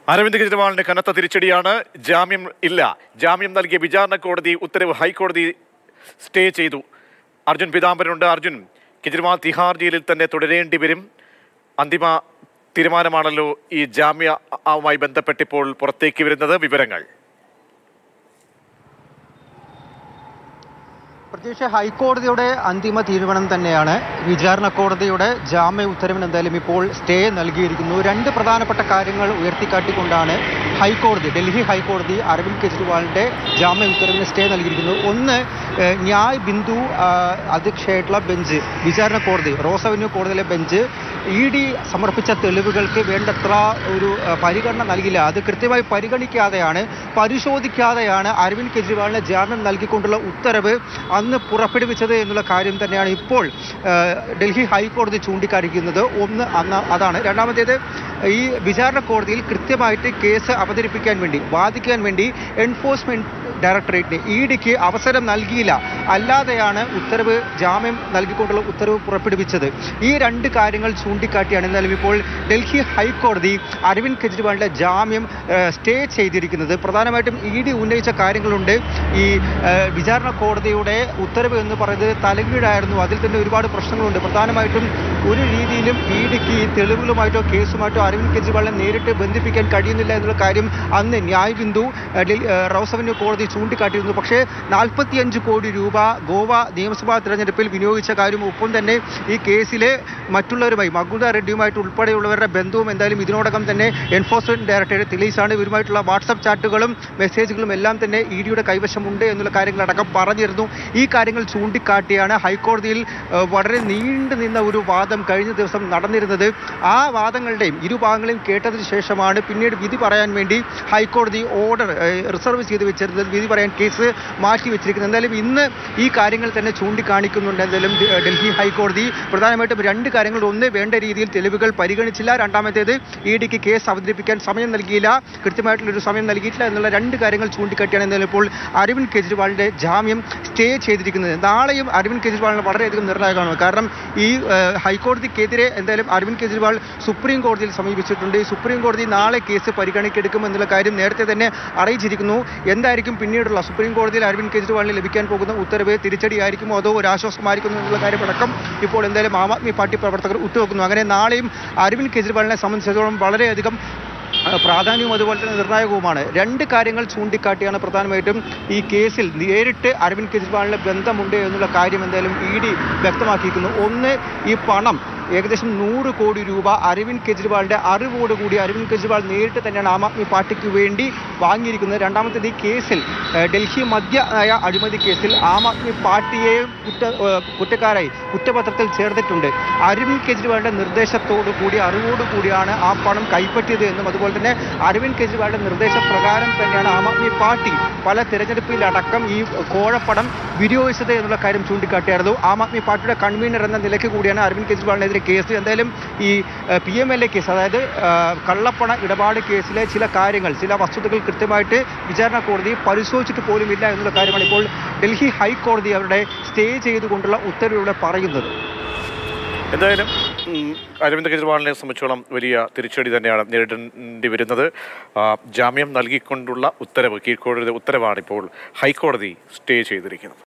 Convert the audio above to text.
അരവിന്ദ് കെജ്രിവാളിന് കനത്ത തിരിച്ചടിയാണ് ജാമ്യം ഇല്ല ജാമ്യം നൽകിയ വിചാരണ കോടതി ഉത്തരവ് ഹൈക്കോടതി സ്റ്റേ ചെയ്തു അർജുൻ പീതാംബരനുണ്ട് അർജുൻ കെജ്രിവാൾ തിഹാർ ജയിലിൽ തന്നെ തുടരേണ്ടി വരും അന്തിമ തീരുമാനമാണല്ലോ ഈ ജാമ്യവുമായി ബന്ധപ്പെട്ടിപ്പോൾ പുറത്തേക്ക് വരുന്നത് വിവരങ്ങൾ പ്രത്യേകിച്ച് ഹൈക്കോടതിയുടെ അന്തിമ തീരുമാനം തന്നെയാണ് വിചാരണ കോടതിയുടെ ജാമ്യ ഉത്തരവിന് എന്തായാലും ഇപ്പോൾ സ്റ്റേ നൽകിയിരിക്കുന്നു രണ്ട് പ്രധാനപ്പെട്ട കാര്യങ്ങൾ ഉയർത്തിക്കാട്ടിക്കൊണ്ടാണ് ഹൈക്കോടതി ഡൽഹി ഹൈക്കോടതി അരവിന്ദ് കെജ്രിവാളിന്റെ ജാമ്യ ഉത്തരവിന് സ്റ്റേ നൽകിയിരിക്കുന്നു ഒന്ന് ഏഹ്, ന്യായ് ബിന്ദു ആ, അധ്യക്ഷയായിട്ടുള്ള ബെഞ്ച് വിചാരണ കോടതി റോസ് അവന്യൂ കോടതിയിലെ ബെഞ്ച് ഇ ഡി സമർപ്പിച്ച തെളിവുകൾക്ക് വേണ്ടത്ര ഒരു ആ, പരിഗണന നൽകില്ല അത് കൃത്യമായി പരിഗണിക്കാതെയാണ് പരിശോധിക്കാതെയാണ് അരവിന്ദ് കെജ്രിവാളിന് ജാമ്യം നൽകിക്കൊണ്ടുള്ള ഉത്തരവ് അന്ന് പുറപ്പെടുവിച്ചത് എന്നുള്ള കാര്യം തന്നെയാണ് ഇപ്പോൾ ആ, ഡൽഹി ഹൈക്കോടതി ചൂണ്ടിക്കാണിക്കുന്നത് ഒന്ന് അന്ന് അതാണ് രണ്ടാമത്തേത് ഈ വിചാരണ കോടതിയിൽ കൃത്യമായിട്ട് കേസ് അവതരിപ്പിക്കാൻ വേണ്ടി വാദിക്കാൻ വേണ്ടി എൻഫോഴ്സ്മെന്റ് ഡയറക്ടറേറ്റിന് ഇ ഡിക്ക് അവസരം നൽകിയില്ല അല്ലാതെയാണ് ഉത്തരവ് ജാമ്യം നൽകിക്കൊണ്ടുള്ള ഉത്തരവ് പുറപ്പെടുവിച്ചത് ഈ രണ്ട് കാര്യങ്ങൾ ചൂണ്ടിക്കാട്ടിയാണ് എന്നാലും ഇപ്പോൾ ഡൽഹി ഹൈക്കോടതി അരവിന്ദ് കെജ്രിവാളിന്റെ ജാമ്യം ഏഹ്, സ്റ്റേ ചെയ്തിരിക്കുന്നത് പ്രധാനമായിട്ടും ഇ ഡി ഉന്നയിച്ച കാര്യങ്ങളുണ്ട് ഈ ഏഹ്, വിചാരണ കോടതിയുടെ ഉത്തരവ് എന്ന് പറയുന്നത് തലകീഴായിരുന്നു അതിൽ തന്നെ ഒരുപാട് പ്രശ്നങ്ങളുണ്ട് പ്രധാനമായിട്ടും ഒരു രീതിയിലും ഇ ഡിക്ക് ഈ തെളിവുകളുമായിട്ടോ കേസുമായിട്ടോ അരവിന്ദ് കെജ്രിവാളിനെ നേരിട്ട് ബന്ധിപ്പിക്കാൻ കഴിയുന്നില്ല എന്നുള്ള കാര്യം അന്ന് ന്യായ് ബിന്ദു ഏഹ്, ഡൽഹി ഏഹ്, റൌസ് അവന്യൂ കോടതി ചൂണ്ടിക്കാട്ടിയിരുന്നു പക്ഷേ നാൽപ്പത്തിയഞ്ച് കോടി രൂപ ഗോവ നിയമസഭാ തെരഞ്ഞെടുപ്പിൽ വിനിയോഗിച്ച കാര്യം ഒപ്പം തന്നെ ഈ കേസിലെ മറ്റുള്ളവരുമായി മകുദ റെഡ്ഡിയുമായിട്ട് ഉൾപ്പെടെയുള്ളവരുടെ ബന്ധവും എന്തായാലും ഇതിനോടകം തന്നെ എൻഫോഴ്സ്മെന്റ് ഡയറക്ടറേറ്റ് തെളിയിച്ചാണ് ഇവരുമായിട്ടുള്ള വാട്സപ്പ് ചാറ്റുകളും മെസ്സേജുകളും എല്ലാം തന്നെ ഇ ഡിയുടെ കൈവശമുണ്ട് എന്നുള്ള കാര്യങ്ങളടക്കം പറഞ്ഞിരുന്നു ഈ കാര്യങ്ങൾ ചൂണ്ടിക്കാട്ടിയാണ് ഹൈക്കോടതിയിൽ ഏഹ്, വളരെ നീണ്ടു നിന്ന ഒരു വാദം കഴിഞ്ഞ ദിവസം നടന്നിരുന്നത് ആ വാദങ്ങളുടെയും ഇരുഭാഗങ്ങളെയും കേട്ടതിന് ശേഷമാണ് പിന്നീട് വിധി പറയാൻ വേണ്ടി ഹൈക്കോടതി ഓർഡർ റിസർവ് ചെയ്ത് വെച്ചിരുന്നത് വിധി പറയാൻ കേസ് മാറ്റി വെച്ചിരിക്കുന്നത് എന്തായാലും ഇന്ന് ഈ കാര്യങ്ങൾ തന്നെ ചൂണ്ടിക്കാണിക്കുന്നുണ്ട് എന്തായാലും ഡി- ഡൽഹി ഹൈക്കോടതി പ്രധാനമായിട്ടും രണ്ട് കാര്യങ്ങൾ ഒന്ന് വേണ്ട രീതിയിൽ തെളിവുകൾ പരിഗണിച്ചില്ല രണ്ടാമത്തേത് ഇ ഡിക്ക് കേസ് അവതരിപ്പിക്കാൻ സമയം നൽകിയില്ല കൃത്യമായിട്ടുള്ള ഒരു സമയം നൽകിയിട്ടില്ല എന്നുള്ള രണ്ട് കാര്യങ്ങൾ ചൂണ്ടിക്കാട്ടിയാണ് എന്തായാലും ഇപ്പോൾ അരവിന്ദ് കെജ്രിവാളിന്റെ ജാമ്യം സ്റ്റേ ചെയ്തിരിക്കുന്നത് നാളെയും അരവിന്ദ് കെജ്രിവാളിന് വളരെയധികം നിർണായകമാണ് കാരണം ഈ ഏഹ്, ഹൈക്കോടതിക്കെതിരെ എന്തായാലും അരവിന്ദ് കെജ്രിവാൾ സുപ്രീം കോടതിയിൽ സമീപിച്ചിട്ടുണ്ട് ഈ സുപ്രീം കോടതി നാളെ കേസ് പരിഗണിക്കെടുക്കും എന്നുള്ള കാര്യം നേരത്തെ തന്നെ അറിയിച്ചിരിക്കുന്നു എന്തായിരിക്കും പിന്നീടുള്ള സുപ്രീം കോടതിയിൽ അരവിന്ദ് കെജ്രിവാളിന് ലഭിക്കാൻ പോകുന്ന ഉത്തരവ് തിരിച്ചടിയായിരിക്കുമോ അതോ ഒരു ആശ്വാസമായിരിക്കുമോ എന്നുള്ള കാര്യമടക്കം ഇപ്പോൾ എന്തായാലും ആം ആദ്മി പാർട്ടി പ്രവർത്തകർ ഉറ്റുനോക്കുന്നു അങ്ങനെ നാളെയും അരവിന്ദ് കെജ്രിവാളിനെ സംബന്ധിച്ചിടത്തോളം വളരെയധികം അഹ് പ്രാധാന്യവും അതുപോലെ തന്നെ നിർണായകവുമാണ് രണ്ട് കാര്യങ്ങൾ ചൂണ്ടിക്കാട്ടിയാണ് പ്രധാനമായിട്ടും ഈ കേസിൽ നേരിട്ട് അരവിന്ദ് കെജ്രിവാളിന് ബന്ധമുണ്ട് എന്നുള്ള കാര്യം എന്തായാലും ഇ ഡി വ്യക്തമാക്കിയിരിക്കുന്നു ഒന്ന് ഈ പണം ഏകദേശം നൂറ് കോടി രൂപ അരവിന്ദ് കെജ്രിവാളിന്റെ അറിവോടുകൂടി അരവിന്ദ് കെജ്രിവാൾ നേരിട്ട് തന്നെയാണ് ആം ആദ്മി പാർട്ടിക്ക് വേണ്ടി വാങ്ങിയിരിക്കുന്നത് രണ്ടാമത്തേത് ഈ കേസിൽ ഏഹ്, ഡൽഹി മദ്യ നയ അഴിമതി കേസിൽ ആം ആദ്മി പാർട്ടിയെ കുറ്റ ഏഹ്, കുറ്റക്കാരായി കുറ്റപത്രത്തിൽ ചേർത്തിട്ടുണ്ട് അരവിന്ദ് കെജ്രിവാളിന്റെ നിർദ്ദേശത്തോടു കൂടി അറിവോടു കൂടിയാണ് ആ പണം കൈപ്പറ്റിയത് എന്നും അതുപോലെ തന്നെ അരവിന്ദ് കെജ്രിവാളിന്റെ നിർദ്ദേശപ്രകാരം തന്നെയാണ് ആം ആദ്മി പാർട്ടി പല തിരഞ്ഞെടുപ്പിലടക്കം ഈ കോഴപ്പണം വിനിയോഗിച്ചത് എന്നുള്ള കാര്യം ചൂണ്ടിക്കാട്ടിയായിരുന്നു ആം ആദ്മി പാർട്ടിയുടെ കൺവീനർ എന്ന നിലയ്ക്ക് കൂടിയാണ് അരവിന്ദ് കെജ്രിവാളിനെതിരെ കേസ് എന്തായാലും ഈ P M L A case അതായത് ആ, കള്ളപ്പണ ഇടപാട് കേസിലെ ചില കാര്യങ്ങൾ ചില വസ്തുതകൾ കൃത്യമായിട്ട് വിചാരണ കോടതി പരിശോധിച്ചിട്ട് പോലുമില്ല എന്നുള്ള കാര്യമാണ് ഇപ്പോൾ ഡൽഹി ഹൈക്കോടതി അവരുടെ സ്റ്റേ ചെയ്തുകൊണ്ടുള്ള ഉത്തരവിലൂടെ പറയുന്നത് എന്തായാലും ഉം, അരവിന്ദ് കെജ്രിവാളിനെ സംബന്ധിച്ചോളം വലിയ തിരിച്ചടി തന്നെയാണ് നേരിടേണ്ടി വരുന്നത് ആ, ജാമ്യം നൽകിക്കൊണ്ടുള്ള ഉത്തരവ് കീഴ്ക്കോടതിയുടെ ഉത്തരവാണ് ഇപ്പോൾ ഹൈക്കോടതി സ്റ്റേ ചെയ്തിരിക്കുന്നത്